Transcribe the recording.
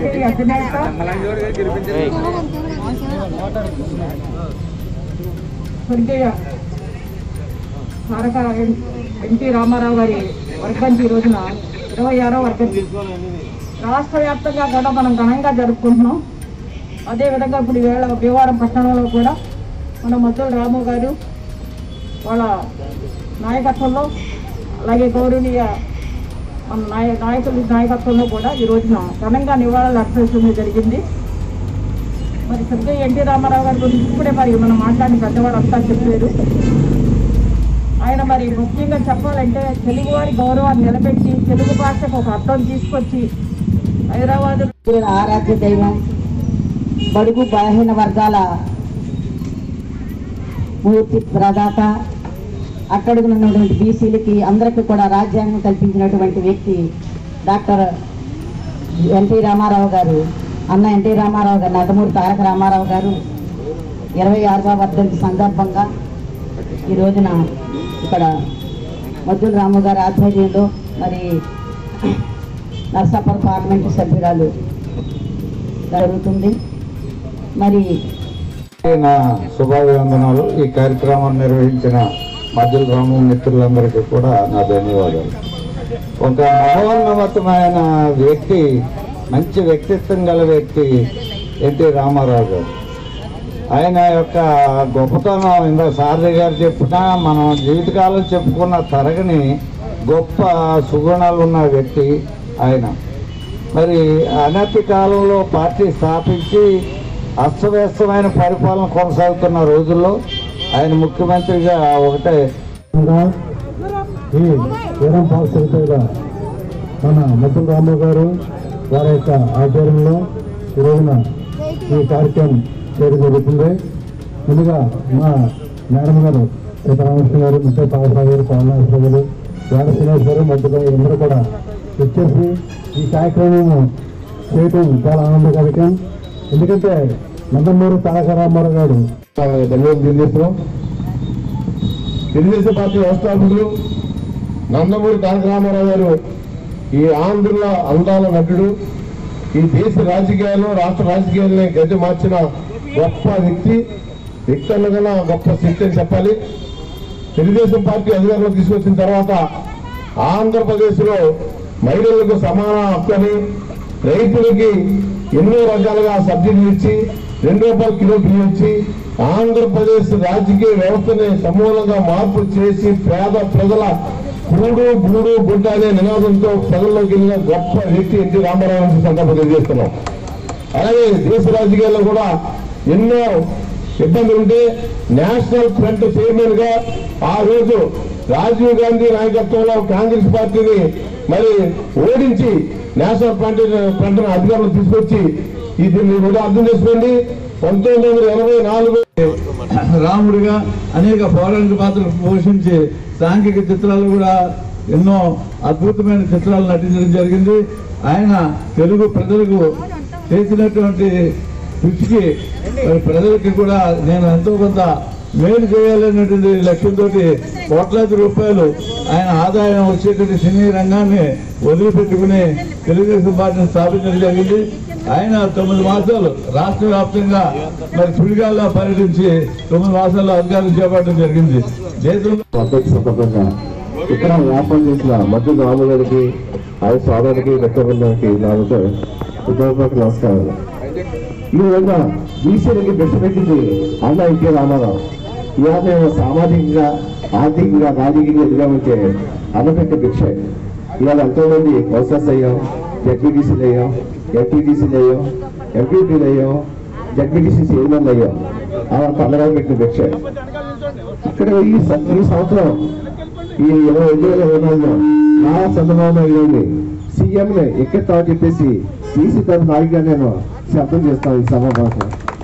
party అధినేత స్వర్గీయ తారక ఎన్- NT Ramarao గారి వర్ధంతి ఈ రోజున ఇరవై ఆరో వర్ధంతి రాష్ట్ర వ్యాప్తంగా కూడా మనం ఘనంగా జరుపుకుంటున్నాం అదేవిధంగా ఇప్పుడు ఈవేళ భీమవరం పట్టణంలో కూడా మన మద్దతు రాము గారు వాళ్ళ నాయకత్వంలో అలాగే గౌరవనీయ మన నాయ నాయకుల నాయకత్వంలో కూడా ఈ రోజున ఘనంగా నివాళులు అర్పించడం జరిగింది మరి స్వర్గీయ ఎన్టీ రామారావు గారి గురించి ఇప్పుడే మరి మనం మాట్లాడిన పెద్దవాడు అంతా చెప్పారు ఆయన మరి ముఖ్యంగా చెప్పాలంటే తెలుగువారి గౌరవాన్ని నిలబెట్టి తెలుగు భాషకు ఒక అర్థం తీసుకొచ్చి హైదరాబాద్ దేవుడు ఆరాధ్య దైవం బడుగు బలహీన వర్గాల మూర్తి ప్రదాత అట్టడుగునున్నటువంటి బీసీలకి అందరికీ కూడా రాజ్యాంగం కల్పించినటువంటి వ్యక్తి డాక్టర్ ఎన్టీ రామారావు గారు అన్న ఎన్టీ రామారావు గారు నందమూరి తారక రామారావు గారు ఇరవై ఆరవ వర్ధంతి సందర్భంగా ఈ రోజున ఇక్కడ మద్దుల రాము గారి ఆధ్వర్యంలో మరి నర్సాపూర్ పార్లమెంటు సభ్యురాలు జరుగుతుంది మరి నా శుభాభివందనాలు ఈ కార్యక్రమాన్ని నిర్వహించిన మధ్యల గ్రామం మిత్రులందరికీ కూడా నా ధన్యవాదాలు ఒక మహోన్నతమైన వ్యక్తి మంచి వ్యక్తిత్వం గల వ్యక్తి ఎన్టీ రామారావు గారు ఆయన యొక్క గొప్పతనం ఇందా సారథి గారు చెప్పినా మనం జీవితకాలం చెప్పుకున్న తరగని గొప్ప సుగుణాలు ఉన్న వ్యక్తి ఆయన మరి అనతి కాలంలో పార్టీ స్థాపించి అస్తవ్యస్తమైన పరిపాలన కొనసాగుతున్న రోజుల్లో ఆయన ముఖ్యమంత్రిగా ఒకటే ఈ వీరం పాల్ సెక్రటరీగా మన మద్దతు రాము గారు వారి యొక్క ఆధ్వర్యంలో ఈ రోజున ఈ కార్యక్రమం చేయడం జరుగుతుంది ముందుగా మా మేడం గారు సీతారామకృష్ణ గారు ముఖ్య పాలసాగర్ గారు పవనాశ్వర గారు వేద శ్రీనివాస్ గారు మధ్యలో అందరూ కూడా వచ్చేసి ఈ కార్యక్రమం చేయటం చాలా ఆనందకరం ఎందుకంటే నందమూరి తారక రామారావు గారు ధన్యవాదాలు తెలియజేస్తున్నాం తెలుగుదేశం పార్టీ వ్యవస్థాపకులు నందమూరి తారక రామారావు గారు ఈ ఆంధ్రుల అందాల నటుడు ఈ దేశ రాజకీయాలు రాష్ట్ర రాజకీయాలని గద్దె మార్చిన గొప్ప వ్యక్తి వ్యక్తి అనగా గొప్ప శక్తి అని చెప్పాలి తెలుగుదేశం పార్టీ అధికారంలో తీసుకొచ్చిన తర్వాత ఆంధ్రప్రదేశ్లో మహిళలకు సమాన హక్కుని రైతులకి ఎన్నో రకాలుగా సబ్సిడీలు ఇచ్చి రెండు రూపాయల కిలో బియ్యం ఇచ్చి ఆంధ్రప్రదేశ్ రాజకీయ వ్యవస్థని సమూలంగా మార్పు చేసి పేద ప్రజల కూడు గూడు గుడ్డ అనే నినాదంతో ప్రజల్లోకి వెళ్ళిన గొప్ప వ్యక్తి ఎన్టీ రామారావు అని సందర్భం తెలియజేస్తున్నాం అలాగే దేశ రాజకీయాల్లో కూడా ఎన్నో ఇబ్బందులు ఉంటే నేషనల్ ఫ్రంట్ చైర్మన్ గా ఆ రోజు రాజీవ్ గాంధీ నాయకత్వంలో కాంగ్రెస్ పార్టీని మరి ఓడించి నేషనల్ ఫ్రంట్ ఫ్రంట్ అధికారంలో తీసుకొచ్చి ఈ దీన్ని కూడా అర్థం చేసుకోండి పంతొమ్మిది వందల ఎనభై నాలుగు రాముడిగా అనేక పౌరాణిక పాత్రలు పోషించి సాంఘిక చిత్రాలు కూడా ఎన్నో అద్భుతమైన చిత్రాలు నటించడం జరిగింది ఆయన తెలుగు ప్రజలకు చేసినటువంటి కృషికి మరి ప్రజలకి కూడా నేను ఎంతో కొంత మేలు చేయాలనేటువంటి లక్ష్యంతో కోట్లాది రూపాయలు ఆయన ఆదాయం వచ్చేటువంటి సినీ రంగాన్ని వదిలిపెట్టుకుని తెలుగుదేశం పార్టీని స్థాపించడం జరిగింది ఆయన తొమ్మిది మాసాలు రాష్ట్ర వ్యాప్తంగా మరి సుడిగాల్లో పర్యటించి తొమ్మిది మాసాల్లో అధికారం చేపట్టడం జరిగింది దేశంలో అధ్యక్ష సందర్భంగా ఇక్కడ వ్యాపారం చేసిన మధ్య రాము గారికి ఆయన సోదరుడికి వ్యక్తబృందానికి నా హృదయపూర్వక నమస్కారాలు ఈ విధంగా బీసీలకి బెస్ట్ పెట్టింది అన్న ఎన్టీ రామారావు ఇవాళ మేము సామాజికంగా ఆర్థికంగా రాజకీయంగా ఎదిగామంటే అన్నపెట్టే భిక్ష ఇవాళ ఎంతో మంది కౌన్సిలర్స్ అయ్యాం జడ్పీటీసీలు అయ్యాం ఎంపీటీసీలు అయ్యాం ఎంపీటీలు అయ్యాం జడ్పీటీసీ చైర్మన్లు అయ్యాం అలా పండగ పెట్టిన భిక్ష ఇక్కడ ఈ స- ఈ సంవత్సరం ఈ ఇరవై రెండు వేల ఇరవై నాలుగులో నారా చంద్రబాబు నాయుడు గారిని సీఎంని ఎక్కెత్తామని చెప్పేసి బీసీ తరఫు నాయకుగా నేను శబ్దం చేస్తాను ఈ సమావేశం